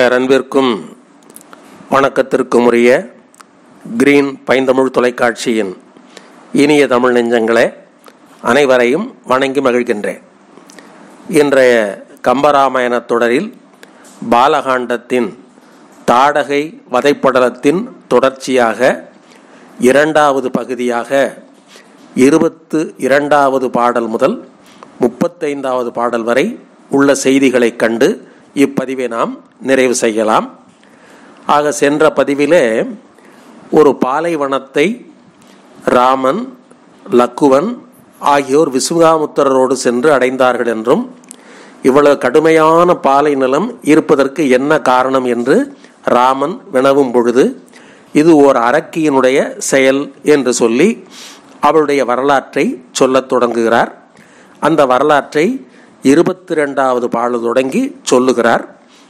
பேரன்பிற்கும் வணக்கத்திற்கும் உரிய கிரீன் பைந்தமிழ் தொலைக்காட்சியின் இனிய தமிழ் நெஞ்சங்களே அனைவரையும் வணங்கி மகிழ்கின்றேன் இன்றைய கம்பராமாயணத் தொடரில் பாலகாண்டத்தின் தாடகை வதைப்படலத்தின் தொடர்ச்சியாக இரண்டாவது பகுதியாக இருபத்து இரண்டாவது பாடல் முதல் முப்பத்தைந்தாவது பாடல் வரை உள்ள செய்திகளைக் கண்டு இப்பதிவை நாம் நிறைவு செய்யலாம் ஆக சென்ற பதிவிலே ஒரு பாலைவனத்தை ராமன் லக்குவன் ஆகியோர் விசுவாமுத்திரரோடு சென்று அடைந்தார்கள் என்றும் இவ்வளவு கடுமையான பாலை நிலம் இருப்பதற்கு என்ன காரணம் என்று ராமன் வினவும் பொழுது இது ஓர் அரக்கியினுடைய செயல் என்று சொல்லி அவளுடைய வரலாற்றை சொல்லத் தொடங்குகிறார் அந்த வரலாற்றை இருபத்தி ரெண்டாவது பாடல் தொடங்கி சொல்லுகிறார்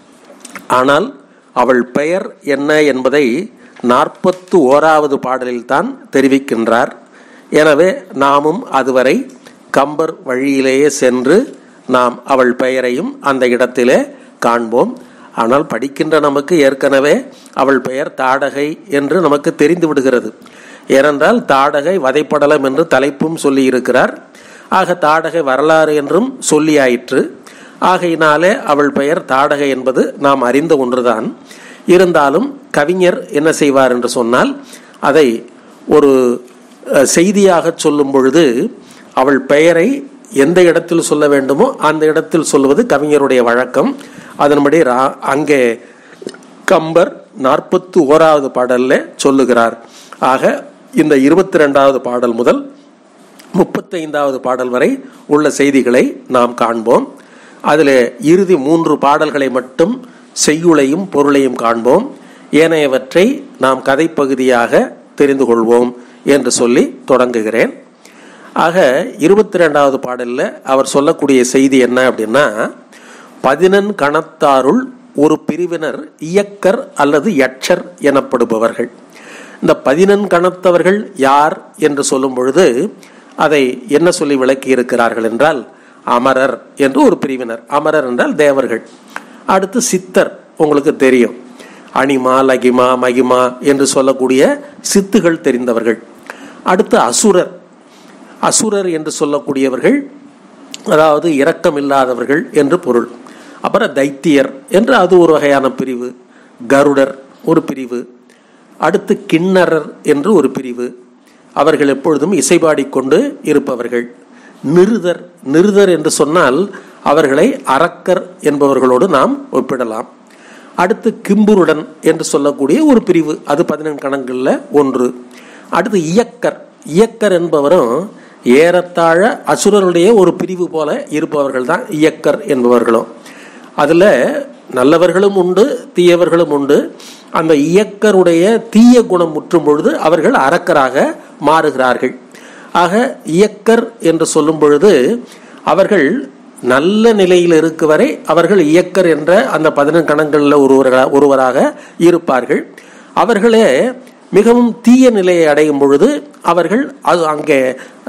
ஆனால் அவள் பெயர் என்ன என்பதை நாற்பத்து ஓராவது பாடலில்தான் தெரிவிக்கின்றார் எனவே நாமும் அதுவரை கம்பர் வழியிலேயே சென்று நாம் அவள் பெயரையும் அந்த இடத்திலே காண்போம் ஆனால் படிக்கின்ற நமக்கு ஏற்கனவே அவள் பெயர் தாடகை என்று நமக்கு தெரிந்து விடுகிறது ஏனென்றால் தாடகை வதைப்படலம் என்று தலைப்பும் சொல்லியிருக்கிறார் ஆக தாடகை வரலாறு என்றும் சொல்லியாயிற்று ஆகையினாலே அவள் பெயர் தாடகை என்பது நாம் அறிந்த ஒன்றுதான் இருந்தாலும் கவிஞர் என்ன செய்வார் என்று சொன்னால் அதை ஒரு செய்தியாக சொல்லும் பொழுது அவள் பெயரை எந்த இடத்தில் சொல்ல வேண்டுமோ அந்த இடத்தில் சொல்லுவது கவிஞருடைய வழக்கம் அதன்படி ரா அங்கே கம்பர் நாற்பத்து ஓராவது பாடல்ல சொல்லுகிறார் ஆக இந்த இருபத்தி ரெண்டாவது பாடல் முதல் முப்பத்தைந்தாவது பாடல் வரை உள்ள செய்திகளை நாம் காண்போம் அதில் இறுதி மூன்று பாடல்களை மட்டும் செய்யுளையும் பொருளையும் காண்போம் ஏனையவற்றை நாம் கதைப்பகுதியாக தெரிந்து கொள்வோம் என்று சொல்லி தொடங்குகிறேன் ஆக இருபத்தி ரெண்டாவது பாடலில் அவர் சொல்லக்கூடிய செய்தி என்ன அப்படின்னா பதினெண் கணத்தாருள் ஒரு பிரிவினர் இயக்கர் அல்லது யட்சர் எனப்படுபவர்கள் இந்த பதினெண் கணத்தவர்கள் யார் என்று சொல்லும் பொழுது அதை என்ன சொல்லி விளக்கி இருக்கிறார்கள் என்றால் அமரர் என்று ஒரு பிரிவினர் அமரர் என்றால் தேவர்கள் அடுத்து சித்தர் உங்களுக்கு தெரியும் அனிமா லகிமா மகிமா என்று சொல்லக்கூடிய சித்துகள் தெரிந்தவர்கள் அடுத்து அசுரர் அசுரர் என்று சொல்லக்கூடியவர்கள் அதாவது இரக்கம் இல்லாதவர்கள் என்று பொருள் அப்புறம் தைத்தியர் என்று அது ஒரு வகையான பிரிவு கருடர் ஒரு பிரிவு அடுத்து கிண்ணறர் என்று ஒரு பிரிவு அவர்கள் எப்பொழுதும் இசைபாடிக்கொண்டு இருப்பவர்கள் நிருதர் நிருதர் என்று சொன்னால் அவர்களை அரக்கர் என்பவர்களோடு நாம் ஒப்பிடலாம் அடுத்து கிம்புருடன் என்று சொல்லக்கூடிய ஒரு பிரிவு அது பதினெண்டு கணங்களில் ஒன்று அடுத்து இயக்கர் இயக்கர் என்பவரும் ஏறத்தாழ அசுரருடைய ஒரு பிரிவு போல இருப்பவர்கள் தான் இயக்கர் என்பவர்களும் அதில் நல்லவர்களும் உண்டு தீயவர்களும் உண்டு அந்த இயக்கருடைய தீய குணம் முற்றும் பொழுது அவர்கள் அரக்கராக மாறுகிறார்கள் ஆக இயக்கர் என்று சொல்லும் பொழுது அவர்கள் நல்ல நிலையில் இருக்கு வரை அவர்கள் இயக்கர் என்ற அந்த பதினெண்டு கணங்களில் ஒருவராக ஒருவராக இருப்பார்கள் அவர்களே மிகவும் தீய நிலையை அடையும் பொழுது அவர்கள் அது அங்கே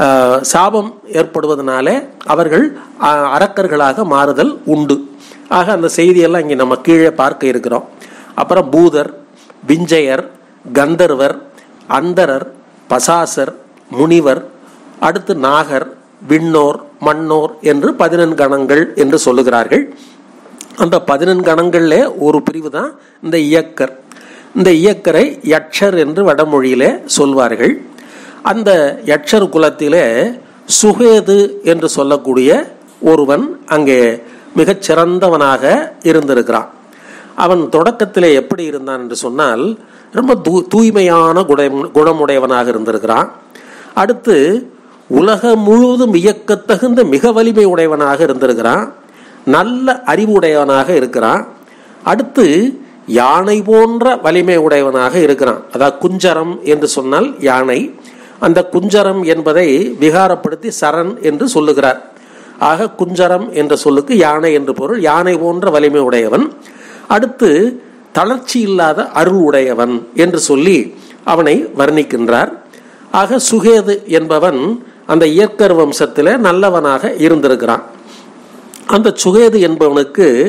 சாபம் ஏற்படுவதனாலே அவர்கள் அரக்கர்களாக மாறுதல் உண்டு ஆக அந்த செய்தியெல்லாம் இங்கே நம்ம கீழே பார்க்க இருக்கிறோம் அப்புறம் பூதர் விஞ்சயர் கந்தர்வர் அந்தரர் பசாசர் முனிவர் அடுத்து நாகர் விண்ணோர் மன்னோர் என்று பதினெண் கணங்கள் என்று சொல்லுகிறார்கள் அந்த பதினெண் கணங்கள்ல ஒரு பிரிவு தான் இந்த இயக்கர் இந்த இயக்கரை யட்சர் என்று வடமொழியிலே சொல்வார்கள் அந்த யட்சர் குலத்திலே சுகேது என்று சொல்லக்கூடிய ஒருவன் அங்கே மிகச் சிறந்தவனாக இருந்திருக்கிறான் அவன் தொடக்கத்திலே எப்படி இருந்தான் என்று சொன்னால் ரொம்ப தூ தூய்மையான குணம் குணமுடையவனாக இருந்திருக்கிறான் அடுத்து உலகம் முழுவதும் வியக்கத்தகுந்த மிக வலிமை உடையவனாக இருந்திருக்கிறான் நல்ல அறிவுடையவனாக இருக்கிறான் அடுத்து யானை போன்ற வலிமை உடையவனாக இருக்கிறான் அதாவது குஞ்சரம் என்று சொன்னால் யானை அந்த குஞ்சரம் என்பதை விகாரப்படுத்தி சரண் என்று சொல்லுகிறார் ஆக குஞ்சரம் என்ற சொல்லுக்கு யானை என்று பொருள் யானை போன்ற வலிமை உடையவன் அடுத்து தளர்ச்சி இல்லாத அருள் உடையவன் என்று சொல்லி அவனை வர்ணிக்கின்றார் ஆக சுகேது என்பவன் அந்த இயற்கர் வம்சத்தில் நல்லவனாக இருந்திருக்கிறான் அந்த சுகேது என்பவனுக்கு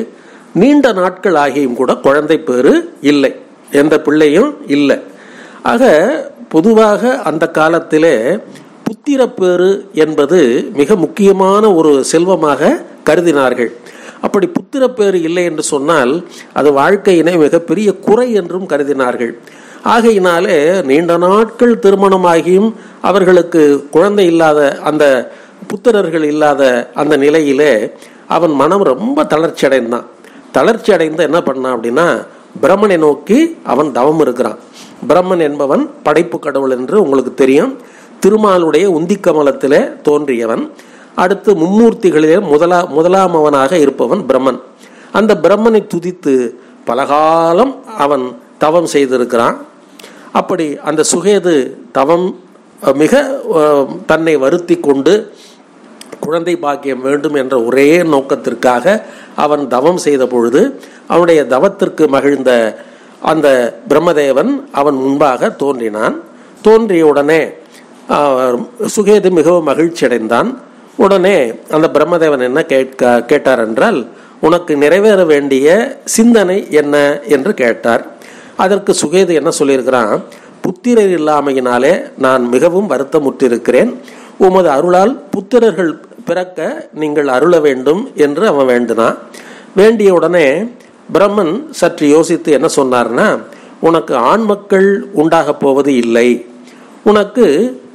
நீண்ட நாட்கள் ஆகியும் கூட குழந்தை பேரு இல்லை எந்த பிள்ளையும் இல்லை ஆக பொதுவாக அந்த காலத்திலே புத்திரப்பேறு என்பது மிக முக்கியமான ஒரு செல்வமாக கருதினார்கள் அப்படி புத்திரப்பேறு இல்லை என்று சொன்னால் அது வாழ்க்கையினை மிகப்பெரிய குறை என்றும் கருதினார்கள் ஆகையினாலே நீண்ட நாட்கள் திருமணமாகியும் அவர்களுக்கு குழந்தை இல்லாத அந்த புத்திரர்கள் இல்லாத அந்த நிலையிலே அவன் மனம் ரொம்ப தளர்ச்சி அடைந்தான் தளர்ச்சி அடைந்து என்ன பண்ணான் அப்படின்னா பிரம்மனை நோக்கி அவன் தவம் இருக்கிறான் பிரம்மன் என்பவன் படைப்பு கடவுள் என்று உங்களுக்கு தெரியும் திருமாலுடைய உந்தி கமலத்திலே தோன்றியவன் அடுத்து மும்மூர்த்திகளிலே முதலா முதலாமவனாக இருப்பவன் பிரம்மன் அந்த பிரம்மனை துதித்து பலகாலம் அவன் தவம் செய்திருக்கிறான் அப்படி அந்த சுகேது தவம் மிக தன்னை வருத்தி கொண்டு குழந்தை பாக்கியம் வேண்டும் என்ற ஒரே நோக்கத்திற்காக அவன் தவம் செய்த பொழுது அவனுடைய தவத்திற்கு மகிழ்ந்த அந்த பிரம்மதேவன் அவன் முன்பாக தோன்றினான் தோன்றிய உடனே சுகேது மிகவும் மகிழ்ச்சி அடைந்தான் உடனே அந்த பிரம்மதேவன் என்ன கேட்க கேட்டார் என்றால் உனக்கு நிறைவேற வேண்டிய சிந்தனை என்ன என்று கேட்டார் அதற்கு சுகேது என்ன சொல்லியிருக்கிறான் புத்திரர் இல்லாமையினாலே நான் மிகவும் வருத்தமுற்றிருக்கிறேன் உமது அருளால் புத்திரர்கள் பிறக்க நீங்கள் அருள வேண்டும் என்று அவன் வேண்டினான் வேண்டிய உடனே பிரம்மன் சற்று யோசித்து என்ன சொன்னார்னா உனக்கு ஆண் மக்கள் உண்டாக போவது இல்லை உனக்கு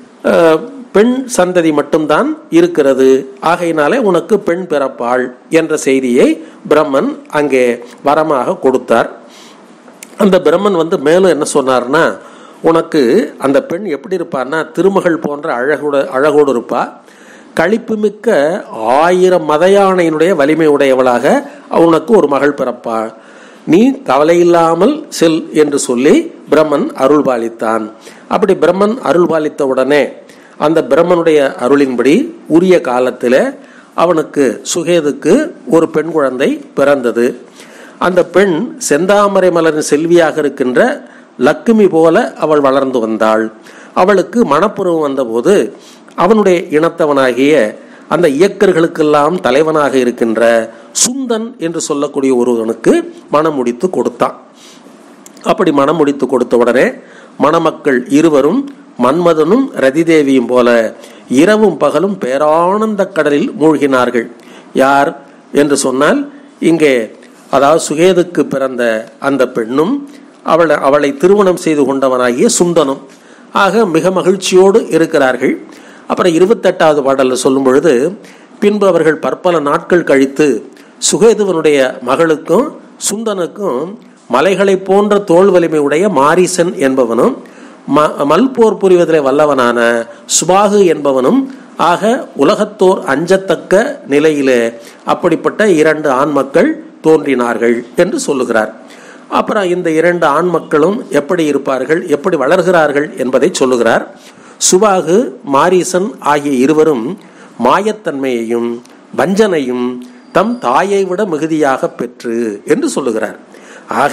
பெண் சந்ததி மட்டும்தான் இருக்கிறது ஆகையினாலே உனக்கு பெண் பிறப்பாள் என்ற செய்தியை பிரம்மன் அங்கே வரமாக கொடுத்தார் அந்த பிரம்மன் வந்து மேலும் என்ன சொன்னார்னா உனக்கு அந்த பெண் எப்படி இருப்பான்னா திருமகள் போன்ற அழகோட அழகோடு இருப்பா களிப்பு மிக்க ஆயிரம் மதையானையினுடைய வலிமை உடையவளாக உனக்கு ஒரு மகள் பிறப்பாள் நீ கவலையில்லாமல் செல் என்று சொல்லி பிரம்மன் அருள் பாலித்தான் அப்படி பிரம்மன் அருள் பாலித்த உடனே அந்த பிரம்மனுடைய அருளின்படி உரிய காலத்தில் அவனுக்கு சுகேதுக்கு ஒரு பெண் குழந்தை பிறந்தது அந்த பெண் செந்தாமரை மலரின் செல்வியாக இருக்கின்ற லக்குமி போல அவள் வளர்ந்து வந்தாள் அவளுக்கு மனப்பருவம் வந்தபோது அவனுடைய இனத்தவனாகிய அந்த இயக்கர்களுக்கெல்லாம் தலைவனாக இருக்கின்ற சுந்தன் என்று சொல்லக்கூடிய ஒருவனுக்கு மனம் முடித்து கொடுத்தான் அப்படி மனம் முடித்து கொடுத்த உடனே மணமக்கள் இருவரும் மன்மதனும் ரதிதேவியும் போல இரவும் பகலும் பேரானந்த கடலில் மூழ்கினார்கள் யார் என்று சொன்னால் இங்கே அதாவது சுகேதுக்கு பிறந்த அந்த பெண்ணும் அவளை அவளை திருமணம் செய்து கொண்டவனாகிய சுந்தனும் ஆக மிக மகிழ்ச்சியோடு இருக்கிறார்கள் அப்புறம் இருபத்தெட்டாவது பாடலில் சொல்லும் பொழுது பின்பு அவர்கள் பற்பல நாட்கள் கழித்து சுகேதுவனுடைய மகளுக்கும் சுந்தனுக்கும் மலைகளை போன்ற தோல் வலிமை உடைய மாரிசன் என்பவனும் மல்போர் புரிவதிலே வல்லவனான சுபாகு என்பவனும் ஆக உலகத்தோர் அஞ்சத்தக்க நிலையிலே அப்படிப்பட்ட இரண்டு ஆண் மக்கள் தோன்றினார்கள் என்று சொல்லுகிறார் அப்புறம் இந்த இரண்டு ஆண் மக்களும் எப்படி இருப்பார்கள் எப்படி வளர்கிறார்கள் என்பதை சொல்லுகிறார் சுபாகு மாரீசன் ஆகிய இருவரும் மாயத்தன்மையையும் வஞ்சனையும் தம் தாயை விட மிகுதியாக பெற்று என்று சொல்லுகிறார் ஆக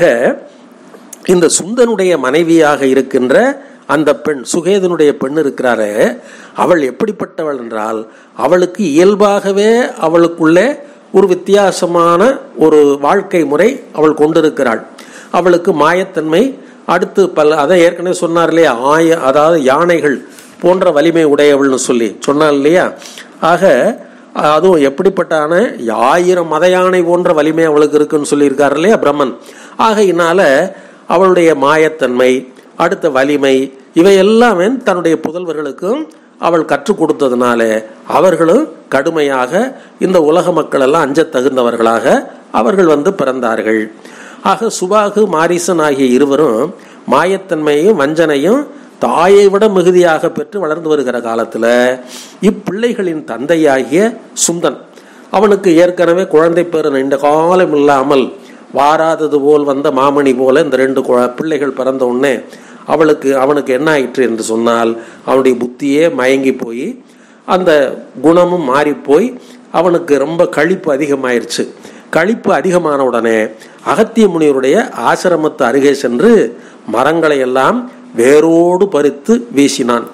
இந்த சுந்தனுடைய மனைவியாக இருக்கின்ற அந்த பெண் சுகேதனுடைய பெண் இருக்கிறாரே அவள் எப்படிப்பட்டவள் என்றால் அவளுக்கு இயல்பாகவே அவளுக்குள்ளே ஒரு வித்தியாசமான ஒரு வாழ்க்கை முறை அவள் கொண்டிருக்கிறாள் அவளுக்கு மாயத்தன்மை அடுத்து பல அதை ஏற்கனவே சொன்னார் இல்லையா ஆய அதாவது யானைகள் போன்ற வலிமை உடையவள்னு சொல்லி சொன்னார் இல்லையா ஆக அதுவும் எப்படிப்பட்டான ஆயிரம் மத யானை போன்ற வலிமை அவளுக்கு இருக்குன்னு சொல்லியிருக்காரு இல்லையா பிரம்மன் ஆகையினால அவளுடைய மாயத்தன்மை அடுத்த வலிமை இவை எல்லாமே தன்னுடைய புதல்வர்களுக்கும் அவள் கற்றுக் கொடுத்ததுனால அவர்களும் கடுமையாக இந்த உலக மக்கள் எல்லாம் அஞ்ச தகுந்தவர்களாக அவர்கள் வந்து பிறந்தார்கள் ஆக சுபாகு மாரிசன் ஆகிய இருவரும் மாயத்தன்மையும் வஞ்சனையும் தாயை விட மிகுதியாக பெற்று வளர்ந்து வருகிற காலத்துல இப்பிள்ளைகளின் தந்தையாகிய சுந்தன் அவனுக்கு ஏற்கனவே குழந்தை பேர் நீண்ட காலம் இல்லாமல் வாராதது போல் வந்த மாமணி போல இந்த ரெண்டு பிள்ளைகள் பிறந்த உடனே அவளுக்கு அவனுக்கு என்ன ஆயிற்று என்று சொன்னால் அவனுடைய புத்தியே மயங்கி போய் அந்த குணமும் மாறி போய் அவனுக்கு ரொம்ப கழிப்பு அதிகமாயிருச்சு கழிப்பு அதிகமான உடனே அகத்திய முனிவருடைய ஆசிரமத்து அருகே சென்று மரங்களை எல்லாம் வேரோடு பறித்து வீசினான்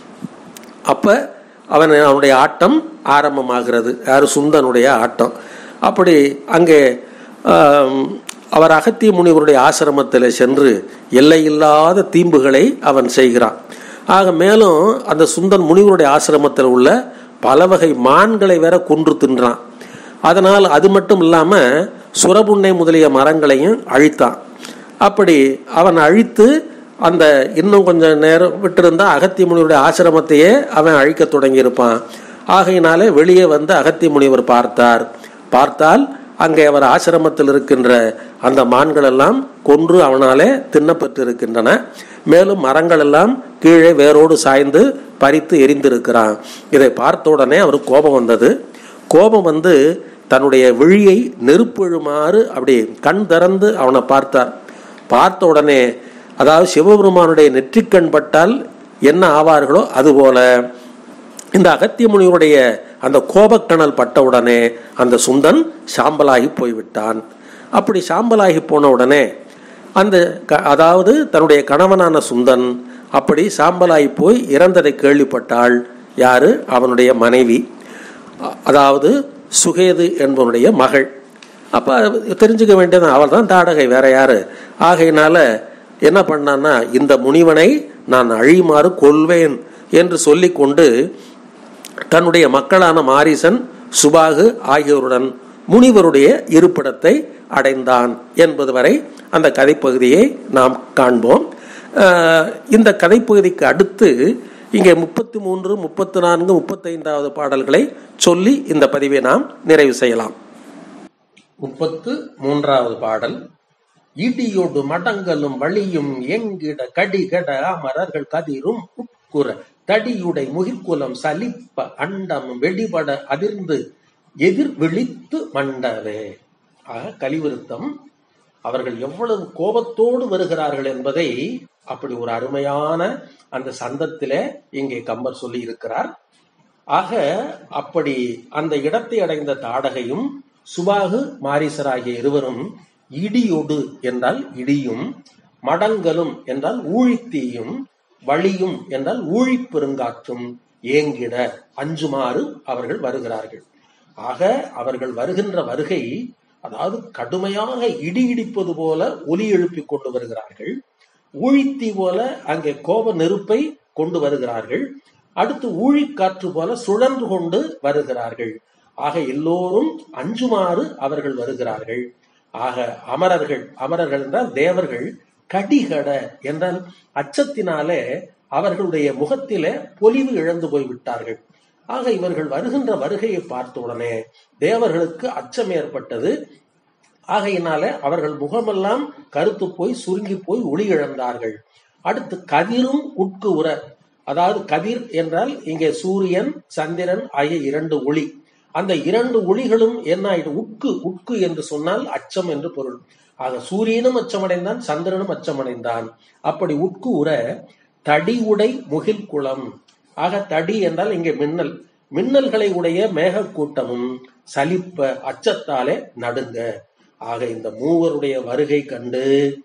அப்ப அவன் அவனுடைய ஆட்டம் ஆரம்பமாகிறது யார் சுந்தனுடைய ஆட்டம் அப்படி அங்கே ஆம், அவர் அகத்திய முனிவருடைய ஆசிரமத்தில் சென்று எல்லையில்லாத தீம்புகளை அவன் செய்கிறான் ஆக மேலும் அந்த சுந்தன் முனிவருடைய ஆசிரமத்தில் உள்ள பல வகை மான்களை வேற கொன்று தின்றான் அதனால் அது மட்டும் இல்லாம சுரபுன்னை முதலிய மரங்களையும் அழித்தான் அப்படி அவன் அழித்து அந்த இன்னும் கொஞ்சம் நேரம் விட்டிருந்தா அகத்திய முனிவருடைய ஆசிரமத்தையே அவன் அழிக்க தொடங்கியிருப்பான் ஆகையினாலே வெளியே வந்து அகத்திய முனிவர் பார்த்தார் பார்த்தால் அங்கே அவர் ஆசிரமத்தில் இருக்கின்ற அந்த மான்கள் எல்லாம் கொன்று அவனாலே தின்னப்பட்டு இருக்கின்றன மேலும் மரங்கள் எல்லாம் கீழே வேரோடு சாய்ந்து பறித்து எரிந்திருக்கிறான் இதை பார்த்த உடனே அவருக்கு கோபம் வந்தது கோபம் வந்து தன்னுடைய விழியை நெருப்பெழுமாறு அப்படி கண் திறந்து அவனை பார்த்தார் பார்த்த உடனே அதாவது சிவபெருமானுடைய நெற்றிக்கண் பட்டால் என்ன ஆவார்களோ அதுபோல இந்த அகத்திய முனிவருடைய அந்த கோபக்கணல் பட்டவுடனே அந்த சுந்தன் சாம்பலாகி போய்விட்டான் அப்படி சாம்பலாகி போன உடனே அந்த க- அதாவது தன்னுடைய கணவனான சுந்தன் அப்படி சாம்பலாகி போய் இறந்ததை கேள்விப்பட்டாள் யாரு அவனுடைய மனைவி அ- அதாவது சுகேது என்பவனுடைய மகள் அப்ப தெரிஞ்சுக்க வேண்டியது அவள் தான் தாடகை வேற யாரு ஆகையினால என்ன பண்ணான்னா இந்த முனிவனை நான் அழியுமாறு கொல்வேன் என்று சொல்லிக்கொண்டு தன்னுடைய மக்களான மாரிசன் சுபாகு ஆகியோருடன் முனிவருடைய இருப்பிடத்தை அடைந்தான் என்பது வரை அந்த கதைப்பகுதியை நாம் காண்போம் அஹ், இந்த கதைப்பகுதிக்கு அடுத்து இங்கே முப்பத்தி மூன்று முப்பத்தி நான்கு முப்பத்தைந்தாவது பாடல்களை சொல்லி இந்த பதிவை நாம் நிறைவு செய்யலாம் முப்பத்து மூன்றாவது பாடல் இடியோடு மடங்கலும் வழியும் எங்கிட கடிகட அமரர்கள் கதிரும் உட்குற தடியுடை முகிற்குலம் சலிப்ப அண்டம் வெடிபட அதிர்ந்து எதிர் விழித்து மண்டவே ஆக கலிவிருத்தம் அவர்கள் எவ்வளவு கோபத்தோடு வருகிறார்கள் என்பதை அப்படி ஒரு அருமையான அந்த சந்தத்திலே இங்கே கம்பர் சொல்லி இருக்கிறார் ஆக அப்படி அந்த இடத்தை அடைந்த தாடகையும் சுபாகு மாரீசர் ஆகிய இருவரும் இடியொடு என்றால் இடியும் மடங்கலும் என்றால் ஊழித்தீயும் வழியும் என்றால் ஊழிப் பெருங்காற்றும் ஏங்கிட அஞ்சுமாறு அவர்கள் வருகிறார்கள் ஆக அவர்கள் வருகின்ற வருகை அதாவது கடுமையாக இடி இடிப்பது போல ஒலி எழுப்பிக் கொண்டு வருகிறார்கள் ஊழித்தீ போல அங்கே கோப நெருப்பை கொண்டு வருகிறார்கள் அடுத்து ஊழிக்காற்று போல சுழன்று கொண்டு வருகிறார்கள் ஆக எல்லோரும் அஞ்சுமாறு அவர்கள் வருகிறார்கள் ஆக அமரர்கள் அமரர்கள் என்றால் தேவர்கள் கடிகட என்றால் அச்சத்தினாலே அவர்களுடைய முகத்திலே பொலிவு இழந்து போய் விட்டார்கள் ஆக இவர்கள் வருகின்ற வருகையை பார்த்த உடனே தேவர்களுக்கு அச்சம் ஏற்பட்டது ஆகையினால அவர்கள் முகமெல்லாம் கருத்து போய் சுருங்கி போய் ஒளி இழந்தார்கள் அடுத்து கதிரும் உட்கு உற அதாவது கதிர் என்றால் இங்கே சூரியன் சந்திரன் ஆகிய இரண்டு ஒளி அந்த இரண்டு ஒளிகளும் என்ன ஆயிடும் உட்கு உட்கு என்று சொன்னால் அச்சம் என்று பொருள் ஆக சூரியனும் அச்சமடைந்தான் சந்திரனும் அச்சமடைந்தான் அப்படி உட்கு உற தடி உடை முகில் குளம் ஆக தடி என்றால் இங்கே மின்னல் மின்னல்களை உடைய மேகக்கூட்டமும் சலிப்ப அச்சத்தாலே நடுங்க ஆக இந்த மூவருடைய வருகை கண்டு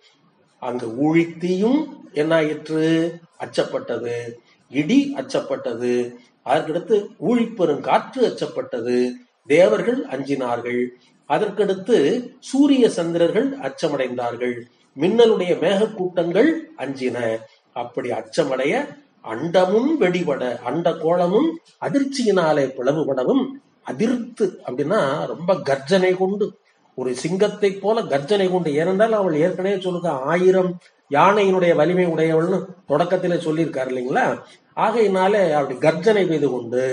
அங்கு ஊழித்தியும் என்னாயிற்று அச்சப்பட்டது இடி அச்சப்பட்டது அதற்கடுத்து ஊழிப்பெரும் காற்று அச்சப்பட்டது தேவர்கள் அஞ்சினார்கள் அதற்கடுத்து சூரிய சந்திரர்கள் அச்சமடைந்தார்கள் மின்னலுடைய மேகக்கூட்டங்கள் அஞ்சின அப்படி அச்சமடைய அண்டமும் வெடிபட அண்ட கோலமும் அதிர்ச்சியினாலே பிளவுபடவும் அதிர்த்து அப்படின்னா ரொம்ப கர்ஜனை கொண்டு ஒரு சிங்கத்தை போல கர்ஜனை கொண்டு ஏனென்றால் அவள் ஏற்கனவே சொல்லுங்க ஆயிரம் யானையினுடைய வலிமை உடையவள்னு தொடக்கத்திலே சொல்லியிருக்காரு இல்லைங்களா ஆகையினாலே அப்படி கர்ஜனை செய்து கொண்டு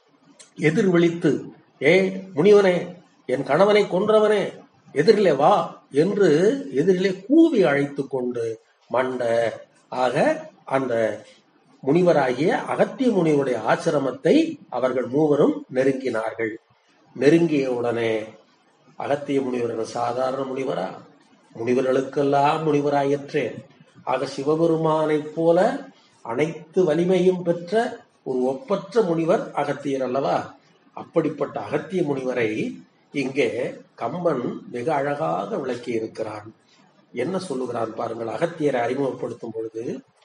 எதிர் விழித்து ஏ முனிவனே என் கணவனை கொன்றவனே எதிரிலே வா என்று எதிரிலே கூவி அழைத்து கொண்டு மண்ட ஆக அந்த முனிவராகிய அகத்திய முனிவருடைய ஆசிரமத்தை அவர்கள் மூவரும் நெருங்கினார்கள் நெருங்கிய உடனே அகத்திய முனிவர் சாதாரண முனிவரா முனிவர்களுக்கெல்லாம் முனிவராயிற்றே ஆக சிவபெருமானைப் போல அனைத்து வலிமையும் பெற்ற ஒரு ஒப்பற்ற முனிவர் அகத்தியர் அல்லவா அப்படிப்பட்ட அகத்திய முனிவரை இங்கே கம்பன் மிக அழகாக விளக்கி இருக்கிறான் என்ன சொல்லுகிறான் பாருங்கள் அகத்தியரை அறிமுகப்படுத்தும் பொழுது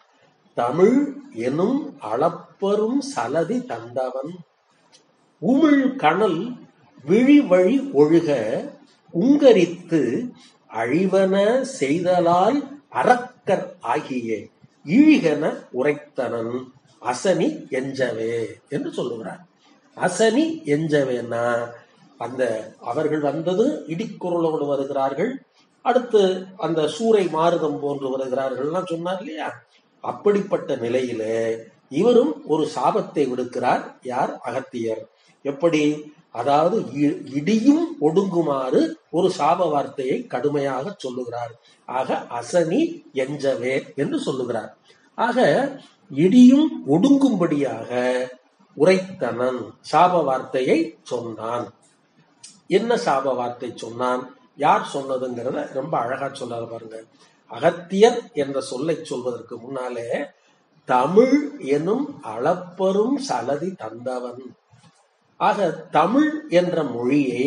தமிழ் எனும் அளப்பரும் சலதி தந்தவன் உமிழ் கணல் விழி வழி ஒழுக உங்கரித்த உரைத்து அழிவன செய்தலால் அறக்கர் ஆகிய ஈழென உரைத்தனன் அசனி எஞ்சவே என்று சொல்லுகிறார் அசனி எஞ்சவேனா அந்த அவர்கள் வந்தது இடிக்குரலோடு வருகிறார்கள் அடுத்து அந்த சூறை மாறுதம் போன்று வருகிறார்கள் சொன்னார் இல்லையா அப்படிப்பட்ட நிலையிலே இவரும் ஒரு சாபத்தை விடுக்கிறார் யார் அகத்தியர் எப்படி அதாவது இ- இடியும் ஒடுங்குமாறு ஒரு சாப வார்த்தையை கடுமையாக சொல்லுகிறார் ஆக அசனி எஞ்சவே என்று சொல்லுகிறார் ஆக இடியும் ஒடுங்கும்படியாக உரைத்தனன் சாப வார்த்தையை சொன்னான் என்ன சாப வார்த்தை சொன்னான் யார் சொன்னதுங்கிறத ரொம்ப அழகா சொல்றாரு பாருங்க அகத்தியர் என்ற சொல்லை சொல்வதற்கு முன்னாலே தமிழ் எனும் அளப்பரும் சலதி தந்தவன் ஆக தமிழ் என்ற மொழியை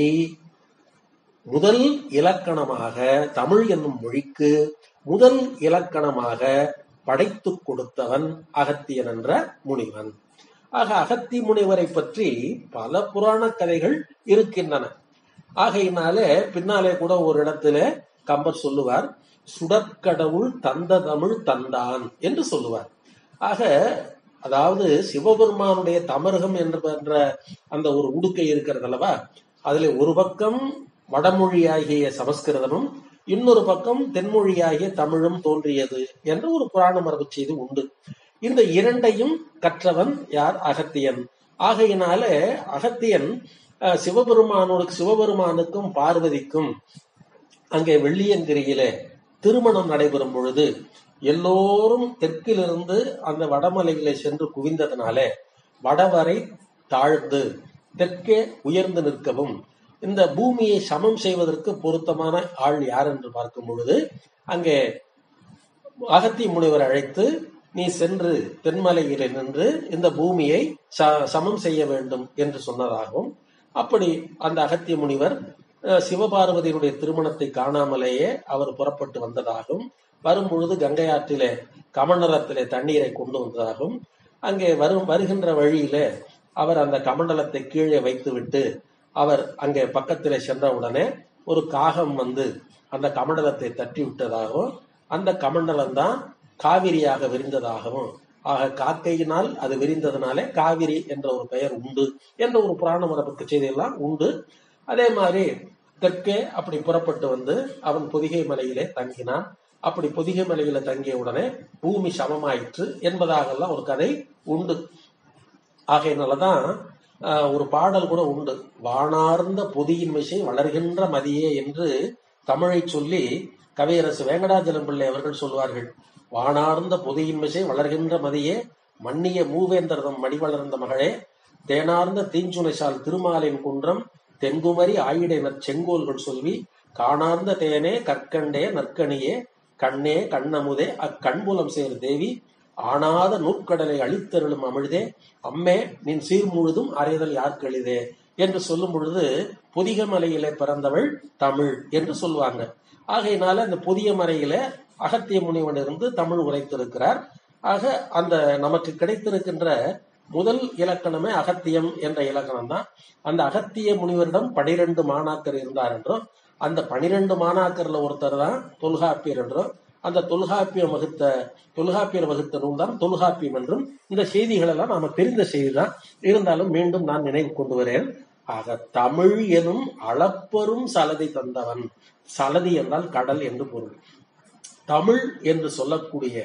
முதல் இலக்கணமாக தமிழ் என்னும் மொழிக்கு முதல் இலக்கணமாக படைத்து கொடுத்தவன் அகத்தியன் என்ற முனிவன் ஆக அகத்தி முனிவரை பற்றி பல புராண கதைகள் இருக்கின்றன ஆகையினாலே பின்னாலே கூட ஒரு இடத்துல கம்பர் சொல்லுவார் சுடற்கடவுள் தந்த தமிழ் தந்தான் என்று சொல்லுவார் ஆக அதாவது சிவபெருமானுடைய தமரகம் என்று என்ற அந்த ஒரு உடுக்கை இருக்கிறது அல்லவா அதுல ஒரு பக்கம் வடமொழியாகிய சமஸ்கிருதமும் இன்னொரு பக்கம் தென்மொழியாகிய தமிழும் தோன்றியது என்று ஒரு புராண மரபு செய்தி உண்டு இந்த இரண்டையும் கற்றவன் யார் அகத்தியன் ஆகையினாலே அகத்தியன் அஹ், சிவபெருமானோடு சிவபெருமானுக்கும் பார்வதிக்கும் அங்கே வெள்ளியங்கிரியிலே திருமணம் நடைபெறும் பொழுது எல்லோரும் தெற்கிலிருந்து அந்த வடமலையிலே சென்று குவிந்ததினாலே வடவரை தாழ்ந்து தெற்கே உயர்ந்து நிற்கவும் இந்த பூமியை சமம் செய்வதற்கு பொருத்தமான ஆள் யார் என்று பார்க்கும் பொழுது அங்கே அகத்திய முனிவர் அழைத்து நீ சென்று தென்மலையிலே நின்று இந்த பூமியை ச- சமம் செய்ய வேண்டும் என்று சொன்னதாகவும் அப்படி அந்த அகத்திய முனிவர் அஹ், சிவபார்வதியினுடைய திருமணத்தை காணாமலேயே அவர் புறப்பட்டு வந்ததாகவும் வரும் பொழுது கங்கை ஆற்றிலே கமண்டலத்திலே தண்ணீரை கொண்டு வந்ததாகவும் அங்கே வரும் வருகின்ற வழியிலே அவர் அந்த கமண்டலத்தை கீழே வைத்துவிட்டு அவர் அங்கே பக்கத்திலே சென்றவுடனே ஒரு காகம் வந்து அந்த கமண்டலத்தை தட்டி விட்டதாகவும் அந்த கமண்டலம் தான் காவிரியாக விரிந்ததாகவும் ஆக காக்கையினால் அது விரிந்ததுனாலே காவிரி என்ற ஒரு பெயர் உண்டு என்ற ஒரு புராண மரபுக்கு செய்தியெல்லாம் உண்டு அதே மாதிரி தெற்கே அப்படி புறப்பட்டு வந்து அவன் பொதிகை மலையிலே தங்கினான் அப்படி பொதிகை மலையில தங்கிய உடனே பூமி சமமாயிற்று என்பதாகலாம் ஒரு கதை உண்டு ஆகையினாலதான் ஆஹ், ஒரு பாடல் கூட உண்டு வானார்ந்த பொதியின் மிசை வளர்கின்ற மதியே என்று தமிழை சொல்லி கவியரசு வேங்கடாஜலம் பிள்ளை அவர்கள் சொல்வார்கள் வானார்ந்த பொதியின் மிசை வளர்கின்ற மதியே மன்னிய மூவேந்தர்தம் மடி வளர்ந்த மகளே தேனார்ந்த தீஞ்சுனைசால் திருமாலின் குன்றம் தென்குமரி ஆயிடைனர் செங்கோல்கள் சொல்வி காணார்ந்த தேனே கற்கண்டே நற்கனியே கண்ணே கண்ணமுதே அக்கண்புலம் சேர் தேவி ஆனாத நூற்கடலை அழித்தருளும் அமிழ்தே அம்மே நின் சீர் முழுதும் அறைதல் யார்கெளிதே என்று சொல்லும் பொழுது புதிய மலையிலே பிறந்தவள் தமிழ் என்று சொல்லுவாங்க ஆகையினால அந்த புதிய மலையில அகத்திய முனிவன் இருந்து தமிழ் உரைத்திருக்கிறார் ஆக அந்த நமக்கு கிடைத்திருக்கின்ற முதல் இலக்கணமே அகத்தியம் என்ற இலக்கணம் தான் அந்த அகத்திய முனிவரிடம் பனிரெண்டு மாணாக்கர் இருந்தார் என்றும் அந்த பனிரெண்டு மாணாக்கர்ல ஒருத்தர் தான் தொல்காப்பியர் என்றும் அந்த தொல்காப்பியம் வகுத்த தொல்காப்பியர் வகுத்த நூல் தான் தொல்காப்பியம் என்றும் இந்த செய்திகள் எல்லாம் நாம தெரிந்த செய்தி தான் இருந்தாலும் மீண்டும் நான் நினைவு கொண்டு வரேன் ஆக தமிழ் எனும் அளப்பெரும் சலதி தந்தவன் சலதி என்றால் கடல் என்று பொருள் தமிழ் என்று சொல்லக்கூடிய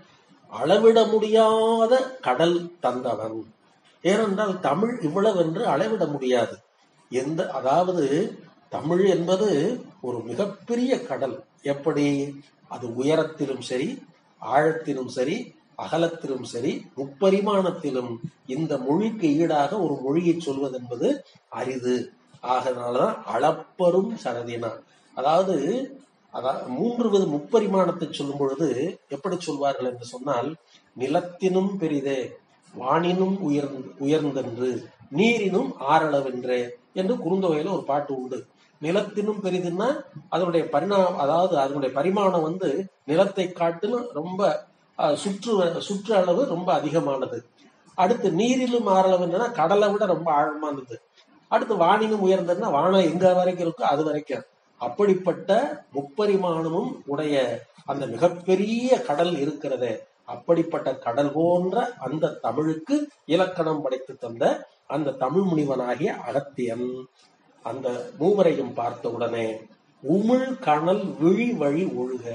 அளவிட முடியாத கடல் தந்தவன் ஏனென்றால் தமிழ் இவ்வளவு என்று அளவிட முடியாது எந்த அதாவது தமிழ் என்பது ஒரு மிகப்பெரிய கடல் எப்படி அது உயரத்திலும் சரி ஆழத்திலும் சரி அகலத்திலும் சரி முப்பரிமாணத்திலும் இந்த மொழிக்கு ஈடாக ஒரு மொழியை சொல்வது என்பது அரிது ஆகனாலதான் அளப்பரும் சரதினா அதாவது அதாவது மூன்று வித முப்பரிமாணத்தை சொல்லும் பொழுது எப்படி சொல்வார்கள் என்று சொன்னால் நிலத்தினும் பெரிதே வானினும் உயர்ந்து உயர்ந்தென்று நீரினும் ஆறளவென்றே என்று குறுந்தொகையில ஒரு பாட்டு உண்டு நிலத்தினும் பெரிதுன்னா அதனுடைய பரிணாமம் அதாவது அதனுடைய பரிமாணம் வந்து நிலத்தை காட்டிலும் ரொம்ப அஹ், சுற்று சுற்று அளவு ரொம்ப அதிகமானது அடுத்து நீரிலும் ஆறளவுன்னா கடலை விட ரொம்ப ஆழமானது அடுத்து வானினும் உயர்ந்ததுன்னா வானம் எங்க வரைக்கும் இருக்கோ அது வரைக்கும் அப்படிப்பட்ட முப்பரிமாணமும் உடைய அந்த மிகப்பெரிய கடல் இருக்கிறதே அப்படிப்பட்ட கடல் போன்ற அந்த தமிழுக்கு இலக்கணம் படைத்து தந்த அந்த தமிழ் முனிவனாகிய அகத்தியன் அந்த மூவரையும் பார்த்த உடனே உமிழ் கணல் விழி வழி ஒழுக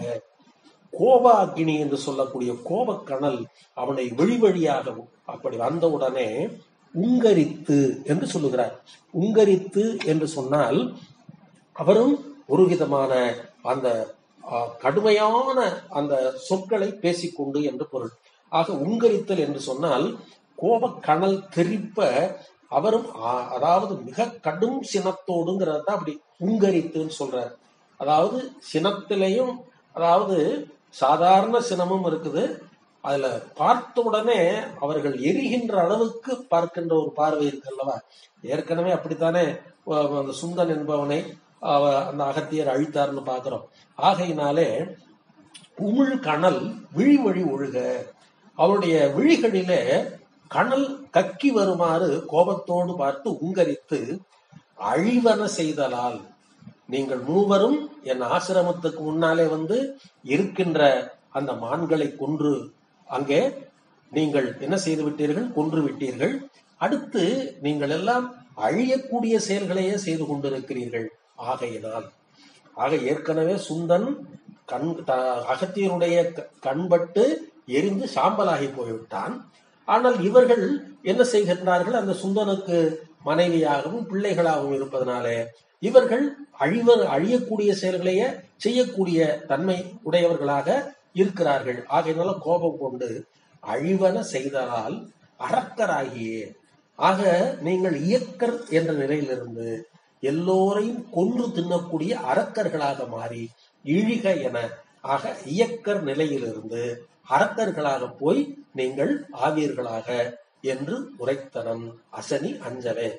கோபாகினி என்று சொல்லக்கூடிய கோபக்கணல் அவனை விழி வழியாக அப்படி வந்த உடனே உங்கரித்து என்று சொல்லுகிறார் உங்கரித்து என்று சொன்னால் அவரும் ஒரு விதமான அந்த அஹ், கடுமையான அந்த சொற்களை பேசிக்கொண்டு என்று பொருள் ஆக உங்கரித்தல் என்று சொன்னால் கோபக்கணல் தெரிப்ப அவரும் ஆ- அதாவது மிக கடும் சினத்தோடுங்கிறத தான் அப்படி உங்கரித்துன்னு சொல்றார் அதாவது சினத்திலையும் அதாவது சாதாரண சினமும் இருக்குது அதுல பார்த்த உடனே அவர்கள் எரிகின்ற அளவுக்கு பார்க்கின்ற ஒரு பார்வை இருக்கு அல்லவா ஏற்கனவே அப்படித்தானே அஹ், அந்த சுந்தன் என்பவனை அவ- அந்த அகத்தியர் அழித்தார்னு பார்க்கிறோம் ஆகையினாலே உமிழ் கணல் விழி வழி ஒழுக அவருடைய விழிகளிலே கணல் கக்கி வருமாறு கோபத்தோடு பார்த்து உங்கரித்து அழிவன செய்தலால் நீங்கள் மூவரும் என் ஆசிரமத்துக்கு முன்னாலே வந்து இருக்கின்ற அந்த மான்களை கொன்று அங்கே நீங்கள் என்ன செய்து விட்டீர்கள் கொன்று விட்டீர்கள் அடுத்து நீங்கள் எல்லாம் அழியக்கூடிய செயல்களையே செய்து கொண்டிருக்கிறீர்கள் ஆகையினால் ஆக ஏற்கனவே சுந்தன் கண் த- அகத்தியனுடைய க- கண்பட்டு எரிந்து சாம்பலாகி போய்விட்டான் ஆனால் இவர்கள் என்ன செய்கின்றார்கள் அந்த சுந்தனுக்கு மனைவியாகவும் பிள்ளைகளாகவும் இருப்பதனாலே இவர்கள் அழிவர் அழியக்கூடிய செயல்களையே செய்யக்கூடிய தன்மை உடையவர்களாக இருக்கிறார்கள் ஆகையினால கோபம் கொண்டு அழிவன செய்ததால் அறக்கராகியே ஆக நீங்கள் இயக்கர் என்ற நிலையிலிருந்து எல்லோரையும் கொன்று தின்னக்கூடிய அரக்கர்களாக மாறி இழிக என ஆக இயக்கர் நிலையிலிருந்து அரக்கர்களாக போய் நீங்கள் ஆவீர்களாக என்று உரைத்தனன் அசனி அஞ்சலே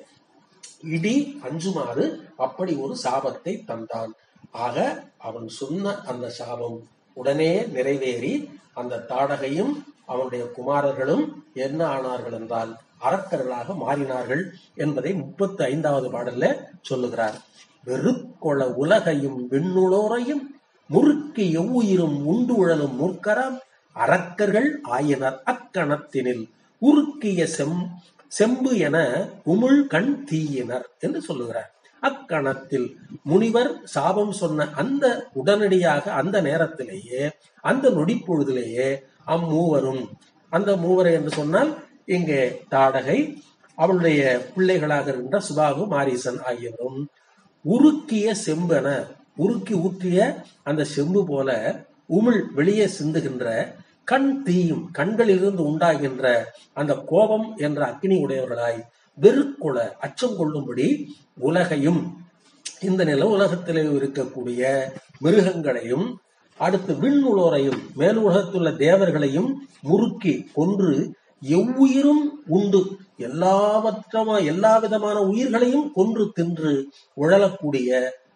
இடி அஞ்சுமாறு அப்படி ஒரு சாபத்தை தந்தான் ஆக அவன் சொன்ன அந்த சாபம் உடனே நிறைவேறி அந்த தாடகையும் அவனுடைய குமாரர்களும் என்ன ஆனார்கள் என்றால் அரக்கர்களாக மாறினார்கள் என்பதை முப்பத்தி ஐந்தாவது பாடல்ல சொல்லுகிறார் வெறுக்கொள உலகையும் விண்ணுளோரையும் முறுக்கி எவ்வுயிரும் உண்டு உழலும் முற்கரம் அரக்கர்கள் ஆயினர் அக்கணத்தினில் உருக்கிய செம் செம்பு என உமிழ் கண் தீயினர் என்று சொல்லுகிறார் அக்கணத்தில் முனிவர் சாபம் சொன்ன அந்த உடனடியாக அந்த நேரத்திலேயே அந்த நொடிப்பொழுதிலேயே அம்மூவரும் அந்த மூவரை என்று சொன்னால் இங்கே தாடகை அவளுடைய பிள்ளைகளாக இருக்கின்ற சுபாகு மாரீசன் ஆகியோரும் உருக்கிய செம்பென உருக்கி ஊற்றிய அந்த செம்பு போல உமிழ் வெளியே சிந்துகின்ற கண் தீயும் கண்களிலிருந்து உண்டாகின்ற அந்த கோபம் என்ற அக்னி உடையவர்களாய் வெறுக்குள அச்சம் கொள்ளும்படி உலகையும் இந்த நில உலகத்திலே இருக்கக்கூடிய மிருகங்களையும் அடுத்து விண்ணுளோரையும் மேல் உலகத்துள்ள தேவர்களையும் முறுக்கி கொன்று எவ்வுயிரும் உண்டு எல்லாவற்றமா எல்லா விதமான உயிர்களையும் கொன்று தின்று உழலக்கூடிய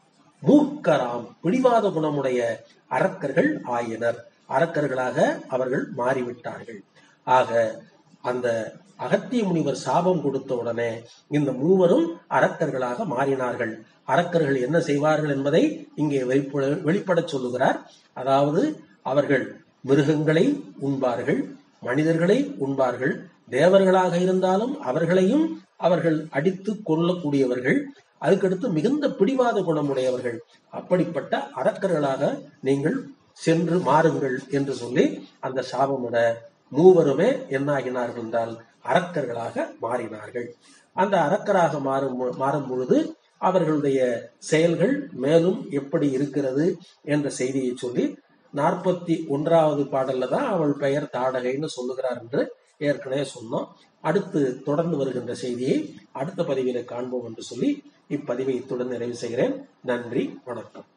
மூர்க்கராம் பிடிவாத குணமுடைய அரக்கர்கள் ஆயினர் அரக்கர்களாக அவர்கள் மாறிவிட்டார்கள் ஆக அந்த அகத்திய முனிவர் சாபம் கொடுத்த உடனே இந்த மூவரும் அரக்கர்களாக மாறினார்கள் அரக்கர்கள் என்ன செய்வார்கள் என்பதை இங்கே வெளிப்பட- வெளிப்படச் சொல்லுகிறார் அதாவது அவர்கள் மிருகங்களை உண்பார்கள் மனிதர்களை உண்பார்கள் தேவர்களாக இருந்தாலும் அவர்களையும் அவர்கள் அடித்து கொல்லக்கூடியவர்கள் அதுக்கடுத்து மிகுந்த பிடிவாத குணமுடையவர்கள் அப்படிப்பட்ட அரக்கர்களாக நீங்கள் சென்று மாறுங்கள் என்று சொல்லி அந்த சாபமிட மூவருமே என்னாகினார்கள் என்றால் அரக்கர்களாக மாறினார்கள் அந்த அரக்கராக மாறும் பொ- மாறும் பொழுது அவர்களுடைய செயல்கள் மேலும் எப்படி இருக்கிறது என்ற செய்தியை சொல்லி நாற்பத்தி ஒன்றாவது பாடல்ல தான் அவள் பெயர் தாடகைன்னு சொல்லுகிறார் என்று ஏற்கனவே சொன்னோம் அடுத்து தொடர்ந்து வருகின்ற செய்தியை அடுத்த பதிவிலே காண்போம் என்று சொல்லி இப்பதிவை இத்துடன் நிறைவு செய்கிறேன் நன்றி வணக்கம்